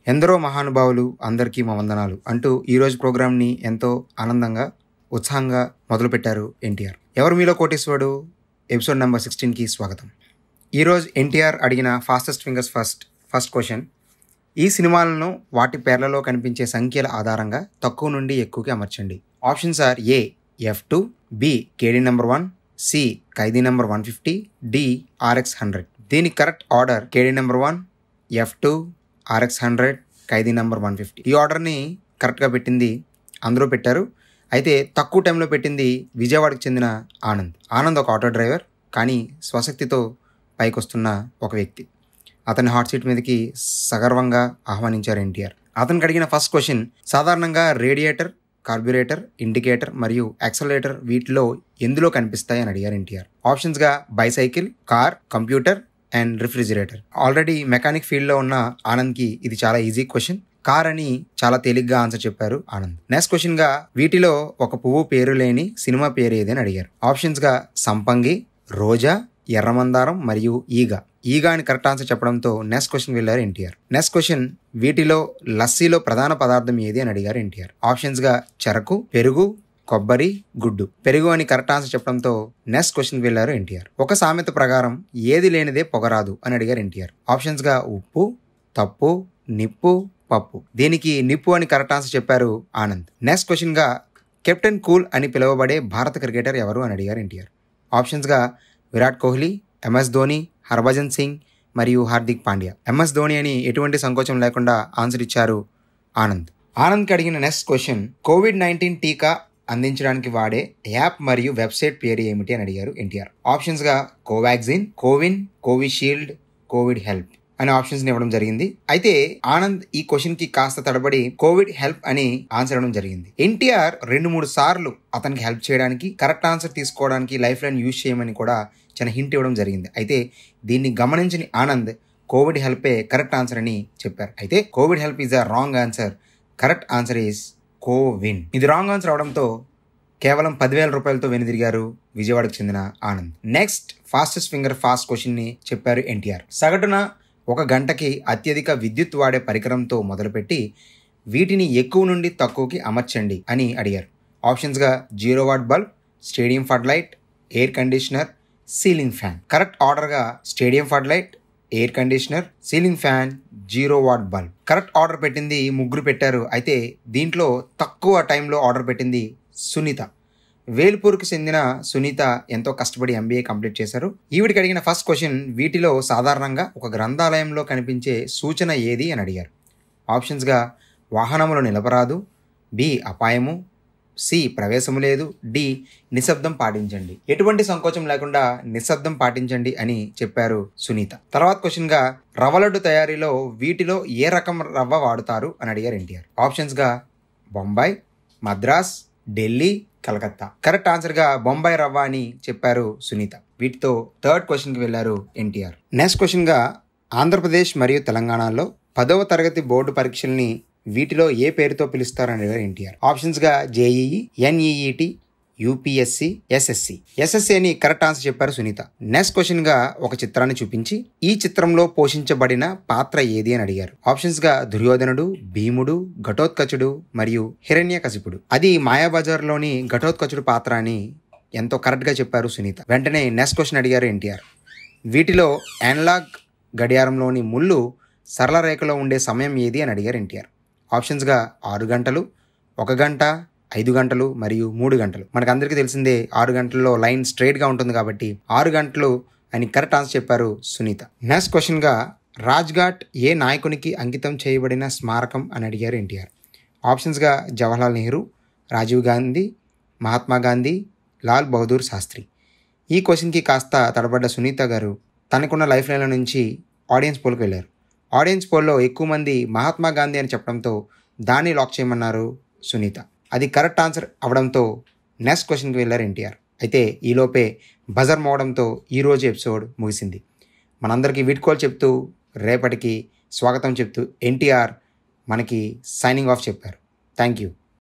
ఎందరో మహానుభావులు అందరికీ మా వందనాలు అంటూ ఈరోజు ప్రోగ్రామ్ని ఎంతో ఆనందంగా ఉత్సాహంగా మొదలుపెట్టారు ఎన్టీఆర్ ఎవరు మీలో కోటేశ్వరుడు ఎపిసోడ్ నెంబర్ సిక్స్టీన్కి స్వాగతం ఈరోజు ఎన్టీఆర్ అడిగిన fastest fingers first first question ఈ సినిమాలను వాటి పేర్లలో కనిపించే సంఖ్యల ఆధారంగా తక్కువ నుండి ఎక్కువకి అమర్చండి options are A F two B KD number one C Khaidi number one fifty D RX hundred దీనికి correct order KD number one F two RX hundred Khaidi number one fifty ఈ ఆర్డర్ని కరెక్ట్గా పెట్టింది అందరూ పెట్టారు అయితే తక్కువ టైంలో పెట్టింది విజయవాడకు చెందిన ఆనంద్ ఆనంద్ ఒక ఆటో డ్రైవర్ కానీ స్వశక్తితో పైకి వస్తున్న ఒక వ్యక్తి అతని హాట్ సీట్ మీదకి సగర్వంగా ఆహ్వానించారు ఎన్టీఆర్ అతనికి అడిగిన ఫస్ట్ క్వశ్చన్ సాధారణంగా రేడియేటర్ కార్బొరేటర్ ఇండికేటర్ మరియు యాక్సలరేటర్ వీటిలో ఎందులో కనిపిస్తాయి అని అడిగారు ఎన్టీఆర్ ఆప్షన్స్గా bicycle car computer and refrigerator already mechanic ఫీల్డ్లో ఉన్న ఆనంద్కి ఇది చాలా ఈజీ క్వశ్చన్ కార్ అని చాలా తేలిగ్గా ఆన్సర్ చెప్పారు ఆనంద్ నెక్స్ట్ క్వశ్చన్ గా వీటిలో ఒక పువ్వు పేరు లేని సినిమా పేరు ఏదని అడిగారు ఆప్షన్స్ గా సంపంగి రోజా ఎర్రమందారం మరియు ఈగ ఈగ అని కరెక్ట్ ఆన్సర్ చెప్పడంతో నెక్స్ట్ క్వశ్చన్ వెళ్ళారు ఎన్టీఆర్ నెక్స్ట్ క్వశ్చన్ వీటిలో లస్సీలో ప్రధాన పదార్థం ఏది అని అడిగారు ఎన్టీఆర్ ఆప్షన్స్ గా చెరకు పెరుగు కొబ్బరి గుడ్డు పెరుగు అని కరెక్ట్ ఆన్సర్ చెప్పడంతో నెక్స్ట్ క్వశ్చన్ వెళ్ళారు ఎన్టీఆర్ ఒక సామెత ప్రకారం ఏది లేనిదే పొగరాదు అని అడిగారు ఎన్టీఆర్ ఆప్షన్స్ గా ఉప్పు తప్పు నిప్పు పప్పు దీనికి నిప్పు అని కరెక్ట్ ఆన్సర్ చెప్పారు ఆనంద్ నెక్స్ట్ క్వశ్చన్ గా కెప్టెన్ కూల్ అని పిలువబడే భారత క్రికెటర్ ఎవరు అని అడిగారు ఎన్టీఆర్ ఆప్షన్స్ గా విరాట్ కోహ్లీ ఎంఎస్ ధోని హర్భజన్ సింగ్ మరియు హార్దిక్ పాండ్యా ఎంఎస్ ధోని అని ఎటువంటి సంకోచం లేకుండా ఆన్సర్ ఇచ్చారు ఆనంద్ ఆనంద్కి అడిగిన నెక్స్ట్ క్వశ్చన్ కోవిడ్ నైన్టీన్ టీకా అందించడానికి వాడే యాప్ మరియు వెబ్సైట్ పేరు ఏమిటి అని అడిగారు ఎన్టీఆర్ ఆప్షన్స్ గా కోవాక్సిన్ కోవిన్ కోవిషీల్డ్ కోవిడ్ హెల్ప్ అనే ఆప్షన్స్ ఇవ్వడం జరిగింది అయితే ఆనంద్ ఈ క్వశ్చన్ కి కాస్త తడబడి కోవిడ్ హెల్ప్ అని ఆన్సర్ ఇవ్వడం జరిగింది ఎన్టీఆర్ రెండు మూడు సార్లు అతనికి హెల్ప్ చేయడానికి కరెక్ట్ ఆన్సర్ తీసుకోవడానికి లైఫ్ లైన్ యూజ్ చేయమని కూడా చిన్న హింట్ ఇవ్వడం జరిగింది అయితే దీన్ని గమనించిన ఆనంద్ కోవిడ్ హెల్పే కరెక్ట్ ఆన్సర్ అని చెప్పారు అయితే COVID help is a wrong answer correct answer is CoWIN ఇది రాంగ్ ఆన్సర్ అవడంతో కేవలం పదివేల రూపాయలతో వెనుదిరిగారు విజయవాడకు చెందిన Anand next fastest finger fast question ని చెప్పారు ఎన్టీఆర్ సగటున ఒక గంటకి అత్యధిక విద్యుత్ వాడే పరికరంతో మొదలుపెట్టి వీటిని ఎక్కువ నుండి తక్కువకి అమర్చండి అని అడిగారు ఆప్షన్స్గా zero watt bulb stadium flood light air conditioner ceiling fan correct ఆర్డర్గా stadium flood light air conditioner ceiling fan zero watt bulb correct order పెట్టింది ముగ్గురు పెట్టారు అయితే దీంట్లో తక్కువ టైంలో ఆర్డర్ పెట్టింది సునీత వేల్పూర్కి చెందిన సునీత ఎంతో కష్టపడి ఎంబీఏ కంప్లీట్ చేశారు ఈవిడికి అడిగిన ఫస్ట్ క్వశ్చన్ వీటిలో సాధారణంగా ఒక గ్రంథాలయంలో కనిపించే సూచన ఏది అని అడిగారు ఆప్షన్స్గా వాహనములు నిలపరాదు బి అపాయము సి ప్రవేశము లేదు డి నిశ్శబ్దం పాటించండి ఎటువంటి సంకోచం లేకుండా నిశ్శబ్దం పాటించండి అని చెప్పారు సునీత తర్వాత క్వశ్చన్ గా రవ్వ లడ్డు తయారీలో వీటిలో ఏ రకం రవ్వ వాడుతారు అని అడిగారు ఎన్టీఆర్ ఆప్షన్స్ గా బొంబాయి మద్రాస్ ఢిల్లీ కలకత్తా కరెక్ట్ ఆన్సర్ గా బొంబాయి రవ్వ అని చెప్పారు సునీత వీటితో థర్డ్ క్వశ్చన్ కి వెళ్లారు ఎన్టీఆర్ నెక్స్ట్ క్వశ్చన్ గా ఆంధ్రప్రదేశ్ మరియు తెలంగాణలో పదవ తరగతి బోర్డు పరీక్షల్ని వీటిలో ఏ పేరుతో పిలుస్తారని అడిగారు ఎన్టీఆర్ ఆప్షన్స్ గా JEE NEET UPSC SSC SSC అని కరెక్ట్ ఆన్సర్ చెప్పారు సునీత నెక్స్ట్ క్వశ్చన్ గా ఒక చిత్రాన్ని చూపించి ఈ చిత్రంలో పోషించబడిన పాత్ర ఏది అని అడిగారు ఆప్షన్స్ గా దుర్యోధనుడు భీముడు ఘటోత్కచుడు మరియు హిరణ్యకశిపుడు అది మాయాబజార్లోని ఘటోత్కచుడు పాత్ర అని ఎంతో కరెక్ట్ గా చెప్పారు సునీత వెంటనే నెక్స్ట్ క్వశ్చన్ అడిగారు ఎన్టీఆర్ వీటిలో యాన్లాగ్ గడియారంలోని ముళ్ళు సరళ రేఖలో ఉండే సమయం ఏది అని అడిగారు ఎన్టీఆర్ ఆప్షన్స్గా ఆరు గంటలు ఒక గంట ఐదు గంటలు మరియు మూడు గంటలు మనకు అందరికీ తెలిసిందే ఆరు గంటల్లో లైన్ స్ట్రైట్గా ఉంటుంది కాబట్టి ఆరు గంటలు అని కరెక్ట్ ఆన్సర్ చెప్పారు సునీత నెక్స్ట్ క్వశ్చన్గా రాజ్ఘాట్ ఏ నాయకునికి అంకితం చేయబడిన స్మారకం అని అడిగారు ఎన్టీఆర్ ఆప్షన్స్గా జవహర్లాల్ నెహ్రూ రాజీవ్ గాంధీ మహాత్మా గాంధీ లాల్ బహదూర్ శాస్త్రి ఈ క్వశ్చన్కి కాస్త తడబడ్డ సునీత గారు తనకున్న లైఫ్ లైన్ల నుంచి ఆడియన్స్ పోల్కి వెళ్ళారు ఆడియన్స్ పోల్లో ఎక్కువ మంది మహాత్మా గాంధీ అని చెప్పడంతో దాన్ని లాక్ చేయమన్నారు సునీత అది కరెక్ట్ ఆన్సర్ అవడంతో నెక్స్ట్ క్వశ్చన్కి వెళ్ళారు ఎన్టీఆర్ అయితే ఈలోపే బజర్ మోవడంతో ఈరోజు ఎపిసోడ్ ముగిసింది మనందరికీ వీడ్కోలు చెప్తూ రేపటికి స్వాగతం చెప్తూ ఎన్టీఆర్ మనకి సైనింగ్ ఆఫ్ చెప్పారు థ్యాంక్ యూ